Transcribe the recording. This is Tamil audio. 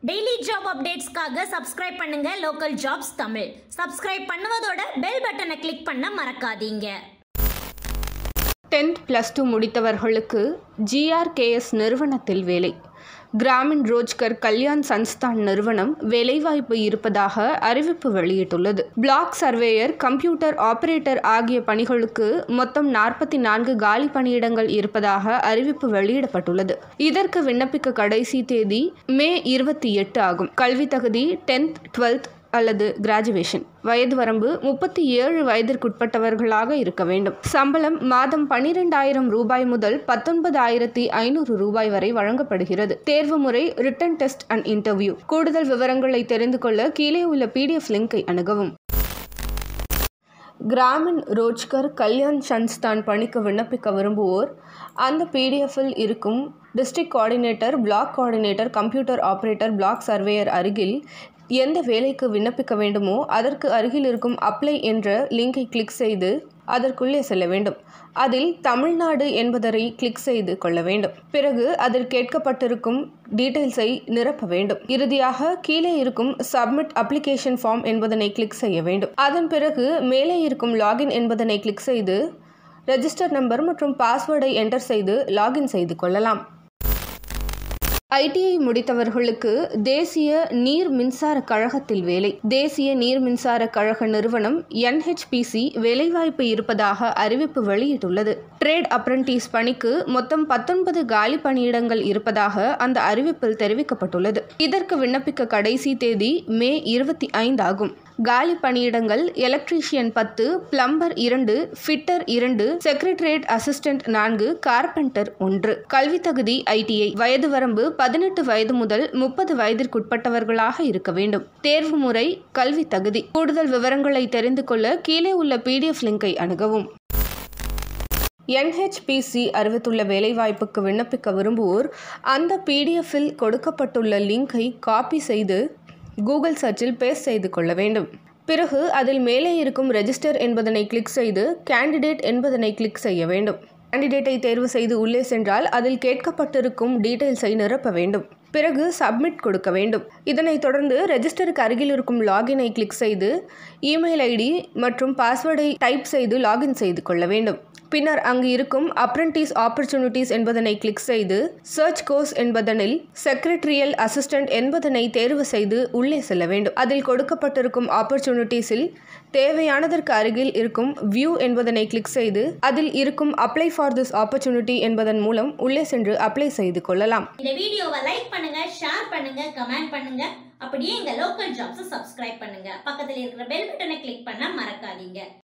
டெய்லி ஜாப் அப்டேட்ஸ்க்காக சப்ஸ்கிரைப் பண்ணுங்க லோக்கல் ஜாப்ஸ் தமிழ் சப்ஸ்கிரைப் பண்ணுவதோட பெல் பட்டனை கிளிக் பண்ண மறக்காதீங்க டென்த் ப்ளஸ் டூ முடித்தவர்களுக்கு ஜிஆர்கேஎஸ் நிறுவனத்தில் வேலை கிராமின் ரோஜ்கர் கல்யாண் சன்ஸ்தான் நிறுவனம் வேலைவாய்ப்பு இருப்பதாக அறிவிப்பு வெளியிட்டுள்ளது பிளாக் சர்வேயர் கம்ப்யூட்டர் ஆபரேட்டர் ஆகிய பணிகளுக்கு மொத்தம் நாற்பத்தி நான்கு காலி பணியிடங்கள் இருப்பதாக அறிவிப்பு வெளியிடப்பட்டுள்ளது இதற்கு விண்ணப்பிக்க கடைசி தேதி மே இருபத்தி எட்டு ஆகும் கல்வி தகுதி டென்த் டுவெல்த் அல்லது கிராஜுவேஷன் வயது வரம்பு முப்பத்தி ஏழு வயதிற்குட்பட்டவர்களாக இருக்க வேண்டும் சம்பளம் மாதம் பனிரெண்டாயிரம் ரூபாய் முதல் பத்தொன்பதாயிரத்தி ஐநூறு ரூபாய் வரை வழங்கப்படுகிறது தேர்வு முறை ரிட்டன் டெஸ்ட் அண்ட் இன்டர்வியூ கூடுதல் விவரங்களை தெரிந்து கொள்ள கீழே உள்ள பிடிஎஃப் லிங்கை அணுகவும் கிராமின் ரோஜ்கர் கல்யாண் சன்ஸ்தான் பணிக்கு விண்ணப்பிக்க விரும்புவோர் அந்த பிடிஎஃப்பில் இருக்கும் district coordinator block coordinator computer operator block surveyor அருகில் எந்த வேலைக்கு விண்ணப்பிக்க வேண்டுமோ அதற்கு அருகில் இருக்கும் அப்ளை என்ற லிங்கை கிளிக் செய்து அதற்குள்ளே செல்ல வேண்டும் அதில் தமிழ்நாடு என்பதனை கிளிக் செய்து கொள்ள வேண்டும் பிறகு அதில் கேட்கப்பட்டிருக்கும் டீட்டெயில்ஸை நிரப்ப வேண்டும் இறுதியாக கீழே இருக்கும் சப்மிட் அப்ளிகேஷன் ஃபார்ம் என்பதனை கிளிக் செய்ய வேண்டும் அதன் பிறகு மேலே இருக்கும் லாகின் என்பதனை கிளிக் செய்து ரெஜிஸ்டர் நம்பர் மற்றும் பாஸ்வேர்டை என்டர் செய்து லாகின் செய்து கொள்ளலாம் ஐடிஐ முடித்தவர்களுக்கு தேசிய நீர் மின்சார கழகத்தில் வேலை தேசிய நீர் மின்சார கழக நிறுவனம் என்ஹெச்பிசி வேலைவாய்ப்பு இருப்பதாக அறிவிப்பு வெளியிட்டுள்ளது ட்ரேட் அப்ரண்டிஸ் பணிக்கு மொத்தம் பத்தொன்பது காலி பணியிடங்கள் இருப்பதாக அந்த அறிவிப்பில் தெரிவிக்கப்பட்டுள்ளது இதற்கு விண்ணப்பிக்க கடைசி தேதி மே இருபத்தி ஐந்து ஆகும் காலி பணியிடங்கள் எலக்ட்ரீஷியன் பத்து பிளம்பர் இரண்டு ஃபிட்டர் இரண்டு செக்ரட்டரியேட் அசிஸ்டன்ட் நான்கு கார்பெண்டர் ஒன்று கல்வி தகுதி ஐடிஐ வயது வரம்பு பதினெட்டு வயது முதல் முப்பது வயதிற்குட்பட்டவர்களாக இருக்க வேண்டும் தேர்வு முறை கல்வி தகுதி கூடுதல் விவரங்களை தெரிந்து கொள்ள கீழே உள்ள பிடிஎஃப் லிங்கை அணுகவும் என்ஹெச்பிசி அறிவித்துள்ள வேலைவாய்ப்புக்கு விண்ணப்பிக்க விரும்புவோர் அந்த பிடிஎஃப்பில் கொடுக்கப்பட்டுள்ள லிங்கை காப்பி செய்து கூகுள் சர்ச்சில் பேஸ்ட் செய்து கொள்ள வேண்டும் பிறகு அதில் மேலே இருக்கும் ரெஜிஸ்டர் என்பதனை கிளிக் செய்து கேண்டிடேட் என்பதனை கிளிக் செய்ய வேண்டும் கேண்டிடேட்டை தேர்வு செய்து உள்ளே சென்றால் அதில் கேட்கப்பட்டிருக்கும் டீட்டெயில்ஸை நிரப்ப வேண்டும் பிறகு சப்மிட் கொடுக்க வேண்டும் இதனைத் தொடர்ந்து ரெஜிஸ்டருக்கு அருகில் இருக்கும் லாகினை கிளிக் செய்து இமெயில் ஐடி மற்றும் பாஸ்வேர்டை டைப் செய்து லாகின் செய்து கொள்ள வேண்டும் பின்னர் அங்கு இருக்கும் அப்ரண்டிஸ் ஆப்பர்ச்சுனிட்டிஸ் என்பதனை கிளிக் செய்து சர்ச் கோர்ஸ் என்பதனில் செக்ரட்டரியல் அசிஸ்டன்ட் என்பதனை தேர்வு செய்து உள்ளே செல்ல வேண்டும் அதில் கொடுக்கப்பட்டிருக்கும் ஆப்பர்ச்சுனிட்டிஸில் தேவையானதற்கு அருகில் இருக்கும் வியூ என்பதனை கிளிக் செய்து அதில் இருக்கும் அப்ளை ஃபார் திஸ் ஆப்பர்ச்சுனிட்டி என்பதன் மூலம் உள்ளே சென்று அப்ளை செய்து கொள்ளலாம் இந்த வீடியோவை லைக் பண்ணுங்க ஷேர் பண்ணுங்க கமெண்ட் பண்ணுங்க அப்படியே எங்க லோக்கல் ஜாப்ஸ் சப்ஸ்கிரைப் பண்ணுங்க பக்கத்துல இருக்கிற பெல் பட்டனை கிளிக் பண்ண மறக்காதீங்க